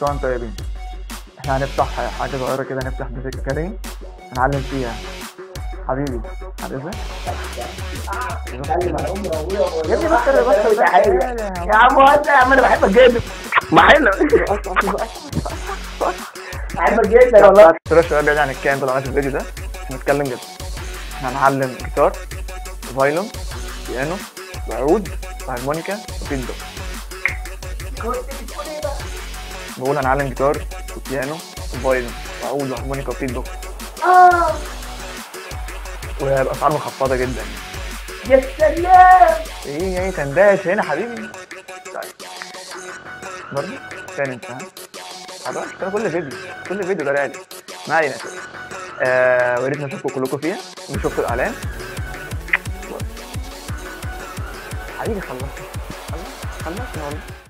وانتم طيبين احنا هنفتح حاجة صغيرة كده نفتح بيزك اكاديمي هنعلم فيها حبيبي عارفها؟ اتكلم على امي وابويا يا ابني بطل بطل يا حبيبي يا عم انت يا عم انا بحبك جدا ما حلو بحبك جدا والله ترى شوية بعيد عن الكلام طالما في الفيديو ده احنا هنتكلم جد احنا هنعلم جيتار فايلون بيانو وعود وهارمونيكا وبيندو بقول هنعلم جيتار وبيانو وفايلون وعود وهارمونيكا وبيندو اه وهيبقى اسعار مخفضة جدا يا سلام ايه ايه تنداش هنا حبيبي طيب برضه تاني انت ها خلاص كده كل فيديو كل فيديو ده رالي ما علينا كده آه ويا ريت نشوفكم كلكم فيها ونشوفوا الاعلان حبيبي خلصت خلصت خلصت والله